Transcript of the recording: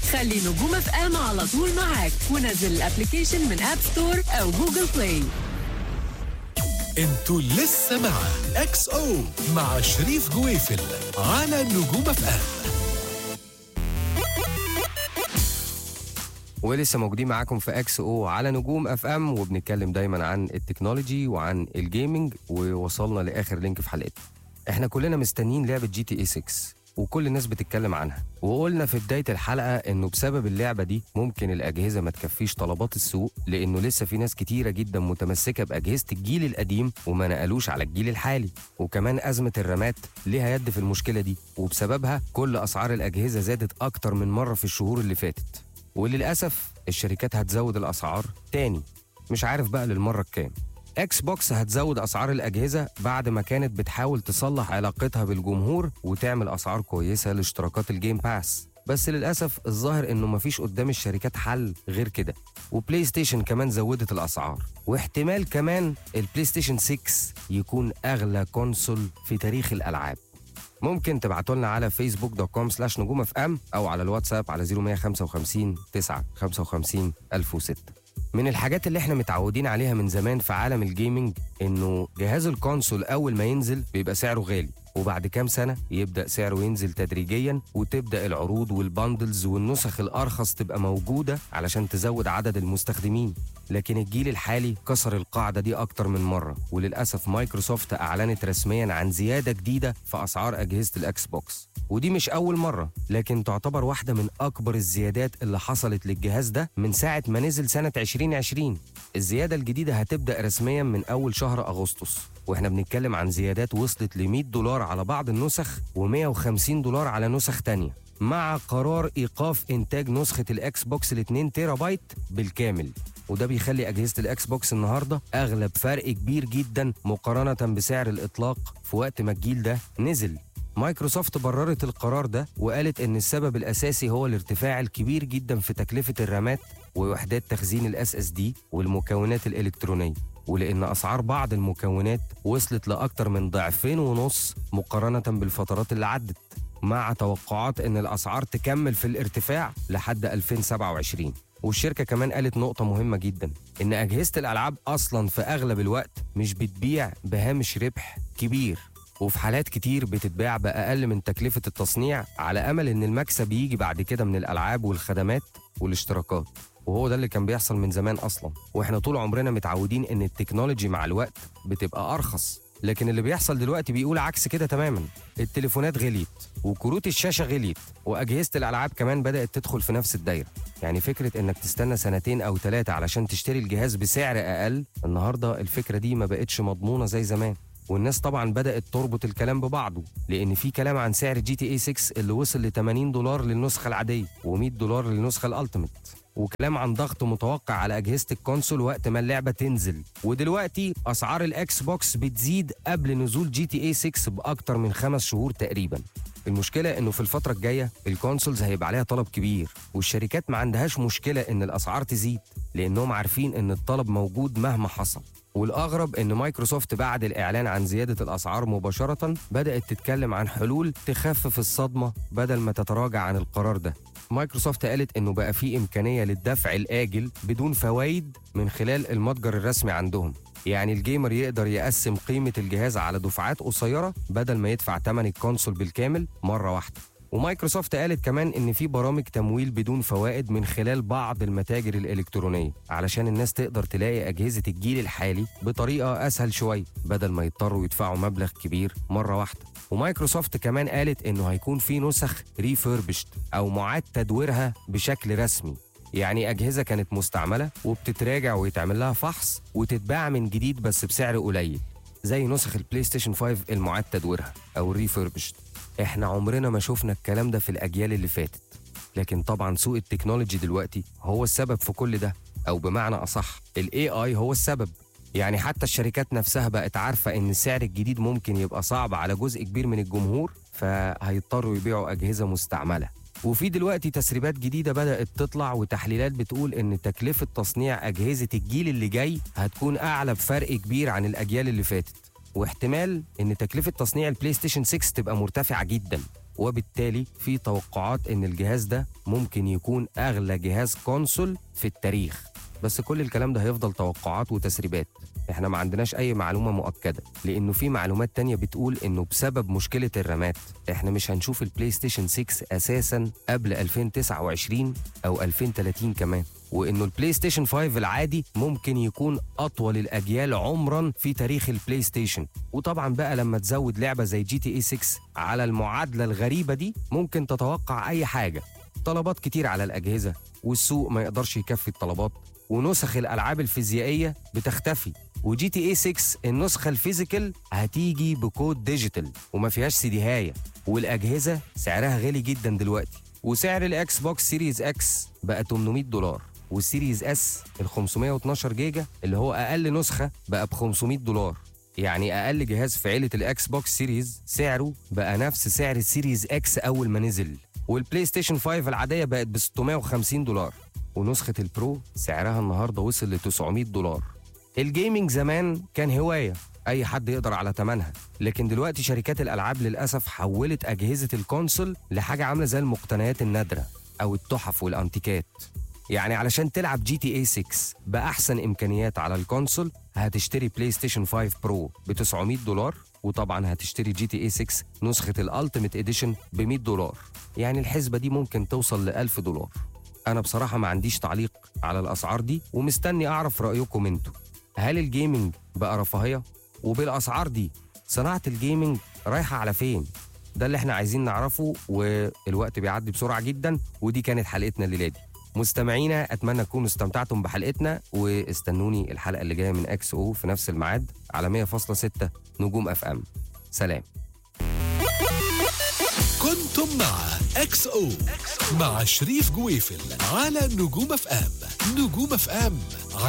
خلي نجوم اف ام على طول معاك ونزل الابلكيشن من اب ستور او جوجل بلاي انتوا لسه مع اكس او مع شريف جويفل على نجوم اف ام ولسه موجودين معاكم في اكس او على نجوم اف ام وبنتكلم دايما عن التكنولوجي وعن الجيمنج ووصلنا لاخر لينك في حلقتنا احنا كلنا مستنيين لعبه جي تي اي 6 وكل الناس بتتكلم عنها وقلنا في بدايه الحلقه انه بسبب اللعبه دي ممكن الاجهزه ما تكفيش طلبات السوق لانه لسه في ناس كتيره جدا متمسكه باجهزه الجيل القديم وما نقلوش على الجيل الحالي وكمان ازمه الرامات ليها يد في المشكله دي وبسببها كل اسعار الاجهزه زادت اكتر من مره في الشهور اللي فاتت وللأسف الشركات هتزود الأسعار تاني مش عارف بقى للمرة الكام اكس بوكس هتزود اسعار الاجهزه بعد ما كانت بتحاول تصلح علاقتها بالجمهور وتعمل اسعار كويسه لاشتراكات الجيم باس بس للاسف الظاهر انه مفيش قدام الشركات حل غير كده وبلاي ستيشن كمان زودت الاسعار واحتمال كمان البلاي ستيشن 6 يكون اغلى كونسول في تاريخ الالعاب ممكن تبعتوا لنا على فيسبوك دوت كوم سلاش نجوم اف ام او على الواتساب على 0155 9 55 1006 من الحاجات اللي احنا متعودين عليها من زمان في عالم الجيمنج انه جهاز الكونسول اول ما ينزل بيبقى سعره غالي وبعد كام سنة يبدأ سعره ينزل تدريجيا وتبدأ العروض والباندلز والنسخ الأرخص تبقى موجودة علشان تزود عدد المستخدمين لكن الجيل الحالي كسر القاعدة دي أكتر من مرة وللأسف مايكروسوفت أعلنت رسميا عن زيادة جديدة في أسعار أجهزة الأكس بوكس ودي مش أول مرة لكن تعتبر واحدة من أكبر الزيادات اللي حصلت للجهاز ده من ساعة ما نزل سنة 2020 الزيادة الجديدة هتبدأ رسميا من أول شهر أغسطس واحنا بنتكلم عن زيادات وصلت ل 100 دولار على بعض النسخ و150 دولار على نسخ تانية مع قرار ايقاف انتاج نسخه الاكس بوكس ال 2 تيرا بايت بالكامل وده بيخلي اجهزه الاكس بوكس النهارده اغلى بفرق كبير جدا مقارنه بسعر الاطلاق في وقت ما الجيل ده نزل مايكروسوفت بررت القرار ده وقالت ان السبب الاساسي هو الارتفاع الكبير جدا في تكلفه الرامات ووحدات تخزين الاس اس دي والمكونات الالكترونيه ولان اسعار بعض المكونات وصلت لاكثر من ضعفين ونص مقارنه بالفترات اللي عدت مع توقعات ان الاسعار تكمل في الارتفاع لحد 2027 والشركه كمان قالت نقطه مهمه جدا ان اجهزه الالعاب اصلا في اغلب الوقت مش بتبيع بهامش ربح كبير وفي حالات كتير بتتباع بأقل من تكلفة التصنيع على أمل إن المكسب يجي بعد كده من الألعاب والخدمات والاشتراكات وهو ده اللي كان بيحصل من زمان أصلا وإحنا طول عمرنا متعودين إن التكنولوجي مع الوقت بتبقى أرخص لكن اللي بيحصل دلوقتي بيقول عكس كده تماما التليفونات غليت وكروت الشاشة غليت وأجهزة الألعاب كمان بدأت تدخل في نفس الدايرة يعني فكرة إنك تستنى سنتين أو ثلاثة علشان تشتري الجهاز بسعر أقل النهاردة الفكرة دي ما بقتش مضمونة زي زمان والناس طبعا بدأت تربط الكلام ببعضه لأن في كلام عن سعر جي تي اي 6 اللي وصل ل 80 دولار للنسخة العادية و100 دولار للنسخة الألتيميت وكلام عن ضغط متوقع على أجهزة الكونسول وقت ما اللعبة تنزل ودلوقتي أسعار الأكس بوكس بتزيد قبل نزول جي تي اي 6 بأكتر من خمس شهور تقريبا المشكلة إنه في الفترة الجاية الكونسولز هيبقى عليها طلب كبير والشركات ما عندهاش مشكلة إن الأسعار تزيد لأنهم عارفين إن الطلب موجود مهما حصل والأغرب إن مايكروسوفت بعد الإعلان عن زيادة الأسعار مباشرة بدأت تتكلم عن حلول تخفف الصدمة بدل ما تتراجع عن القرار ده مايكروسوفت قالت انه بقى في امكانيه للدفع الاجل بدون فوائد من خلال المتجر الرسمي عندهم يعني الجيمر يقدر يقسم قيمه الجهاز على دفعات قصيره بدل ما يدفع ثمن الكونسول بالكامل مره واحده ومايكروسوفت قالت كمان ان في برامج تمويل بدون فوائد من خلال بعض المتاجر الالكترونيه علشان الناس تقدر تلاقي اجهزه الجيل الحالي بطريقه اسهل شويه بدل ما يضطروا يدفعوا مبلغ كبير مره واحده ومايكروسوفت كمان قالت انه هيكون في نسخ ريفيربشت او معاد تدويرها بشكل رسمي يعني أجهزة كانت مستعملة وبتتراجع ويتعمل لها فحص وتتباع من جديد بس بسعر قليل زي نسخ البلاي ستيشن 5 المعاد تدويرها أو الريفيربشت احنا عمرنا ما شفنا الكلام ده في الأجيال اللي فاتت لكن طبعا سوق التكنولوجي دلوقتي هو السبب في كل ده أو بمعنى أصح ال AI هو السبب يعني حتى الشركات نفسها بقت عارفة إن السعر الجديد ممكن يبقى صعب على جزء كبير من الجمهور فهيضطروا يبيعوا أجهزة مستعملة وفي دلوقتي تسريبات جديدة بدأت تطلع وتحليلات بتقول إن تكلفة تصنيع أجهزة الجيل اللي جاي هتكون أعلى بفرق كبير عن الأجيال اللي فاتت واحتمال إن تكلفة تصنيع البلاي ستيشن 6 تبقى مرتفعة جدا وبالتالي في توقعات ان الجهاز ده ممكن يكون اغلى جهاز كونسول في التاريخ بس كل الكلام ده هيفضل توقعات وتسريبات احنا ما عندناش اي معلومه مؤكده لانه في معلومات تانية بتقول انه بسبب مشكله الرامات احنا مش هنشوف البلاي ستيشن 6 اساسا قبل 2029 او 2030 كمان وانه البلاي ستيشن 5 العادي ممكن يكون اطول الاجيال عمرا في تاريخ البلاي ستيشن وطبعا بقى لما تزود لعبه زي جي تي اي 6 على المعادله الغريبه دي ممكن تتوقع اي حاجه طلبات كتير على الاجهزه والسوق ما يقدرش يكفي الطلبات ونسخ الالعاب الفيزيائيه بتختفي وجي تي اي 6 النسخه الفيزيكال هتيجي بكود ديجيتال وما فيهاش سيديهايه والاجهزه سعرها غالي جدا دلوقتي وسعر الاكس بوكس سيريز اكس بقى 800 دولار والسيريز اس ال 512 جيجا اللي هو اقل نسخه بقى ب 500 دولار يعني اقل جهاز في عيله الاكس بوكس سيريز سعره بقى نفس سعر السيريز اكس اول ما نزل والبلاي ستيشن 5 العاديه بقت ب 650 دولار ونسخه البرو سعرها النهارده وصل ل 900 دولار الجيمنج زمان كان هوايه اي حد يقدر على ثمنها لكن دلوقتي شركات الالعاب للاسف حولت اجهزه الكونسول لحاجه عامله زي المقتنيات النادره او التحف والانتيكات يعني علشان تلعب جي تي اي 6 باحسن امكانيات على الكونسول هتشتري بلاي ستيشن 5 برو ب 900 دولار وطبعا هتشتري جي تي اي 6 نسخه الالتيميت اديشن ب 100 دولار يعني الحسبه دي ممكن توصل ل 1000 دولار انا بصراحه ما عنديش تعليق على الاسعار دي ومستني اعرف رايكم انتوا هل الجيمنج بقى رفاهيه وبالاسعار دي صناعه الجيمنج رايحه على فين ده اللي احنا عايزين نعرفه والوقت بيعدي بسرعه جدا ودي كانت حلقتنا الليله دي مستمعينا اتمنى تكونوا استمتعتم بحلقتنا واستنوني الحلقه اللي جايه من اكس او في نفس الميعاد على 100.6 نجوم اف ام سلام كنتم مع اكس او مع شريف جويفل على نجوم اف ام نجوم اف ام